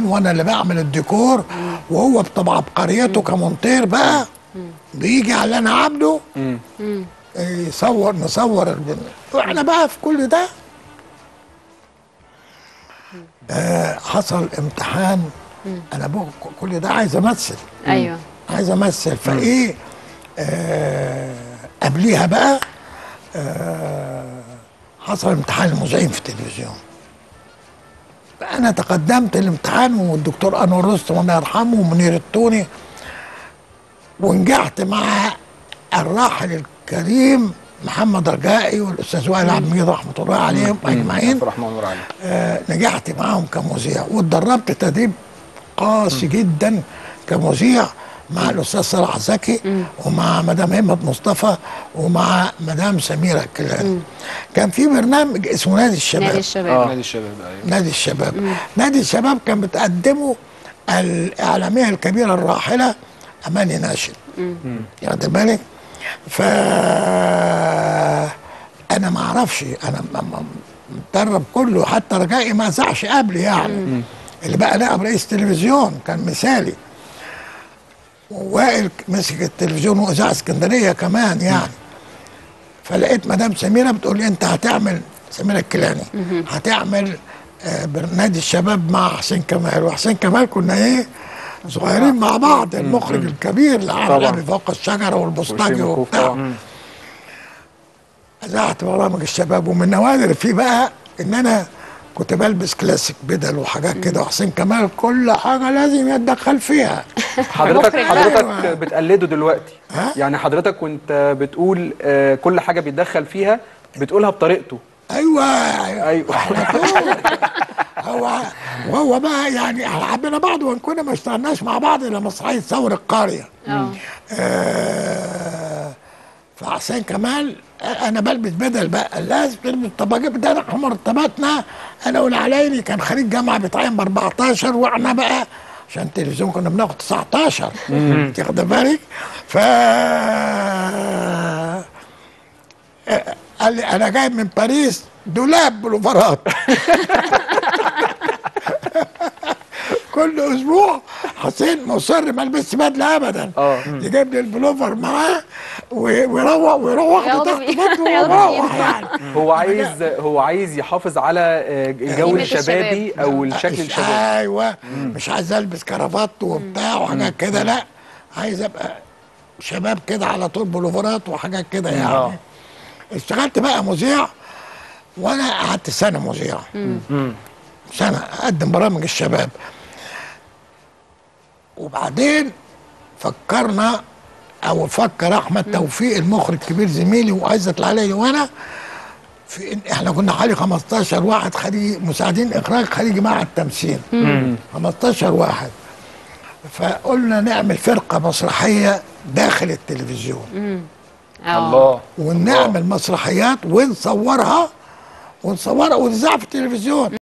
وانا اللي بعمل الديكور وهو بطبع عبقريته كمونتير بقى بيجي على انا عبده يصور نصور البن- واحنا بقى في كل ده آه حصل امتحان انا بقى كل ده عايز امثل ايوه عايز امثل فايه آه قبليها بقى آه حصل امتحان المذيعين في التلفزيون فانا تقدمت الامتحان والدكتور انور رستم الله يرحمه ومنير التوني ونجحت مع الراحل الكريم محمد رجائي والاستاذ وائل عبد المجيد رحمه الله عليهم اجمعين رحمه الله عليه آه، نجحت معاهم كمذيع واتدربت تدريب قاسي جدا كمذيع مع الاستاذ صلاح زكي ومع مدام همت مصطفى ومع مدام سميره الكلاني كان في برنامج اسمه نادي الشباب نادي الشباب نادي الشباب ايوه نادي الشباب نادي الشباب كان بتقدمه الإعلامية الكبيرة الراحلة أماني ناشد واخد بالك ف أنا ما أعرفش أنا م- م- متدرب كله حتى رجائي ما زعش قبلي يعني اللي بقى نائب رئيس تلفزيون كان مثالي ووائل مسك التلفزيون واذاعه اسكندريه كمان يعني فلقيت مدام سميره بتقول لي انت هتعمل سميره الكيلاني هتعمل آه، بر- نادي الشباب مع حسين كمال وحسين كمال كنا ايه صغيرين مع بعض المخرج الكبير اللي عمل طبعا. أبي فوق الشجره والبوسطجي وشيم الكوف وبتاع طبعا. اذاعت برامج الشباب ومن نوادر فيه بقى ان انا كنت بلبس كلاسيك بدل وحاجات كده وحسين كمال كل حاجه لازم يتدخل فيها حضرتك مخرج. حضرتك أيوة. بتقلده دلوقتي ها؟ يعني حضرتك وانت بتقول آه، كل حاجه بيتدخل فيها بتقولها بطريقته ايوه ايوه هو وهو بقى يعني احنا حبينا بعض وان كنا ما اشتغلناش مع بعض الا مسرحيه ثور القريه اه آه فحسين كمال آه، انا بلبس بدل بقى لازم تلبس طبقات ده احنا مرتباتنا انا والعلايلي كان خريج جامعه بيتعين ب 14 واحنا بقى عشان التلفزيون كنا بناخد 19 انت واخد بالك ف آه، قال لي انا جاي من باريس دولاب بلوفرات كل اسبوع حسين مصر ما البسش بدله ابدا اه. يجيب لي البلوفر معاه و- ويروح ويروح ياخده تحت بإيده. بطنه ياخده ويروح بإيده. يعني هو عايز هو عايز يحافظ على آه، الجو قيمة الشبابي الشباب. او الشكل الشبابي ايوه مش عايز البس كرافات وبتاع وحاجات كده لا عايز ابقى شباب كده على طول بلوفرات وحاجات كده يعني اه. اشتغلت بقى مذيع وانا قعدت سنه مذيع سنه اقدم برامج الشباب وبعدين فكرنا او فكر احمد توفيق المخرج الكبير زميلي وعزت العلي وانا في إن احنا كنا حوالي 15 واحد خريج مساعدين اخراج خريج معهد تمثيل 15 واحد فقلنا نعمل فرقه مسرحيه داخل التلفزيون اه الله ونعمل مسرحيات ونصورها ونصورها ونذاع في التلفزيون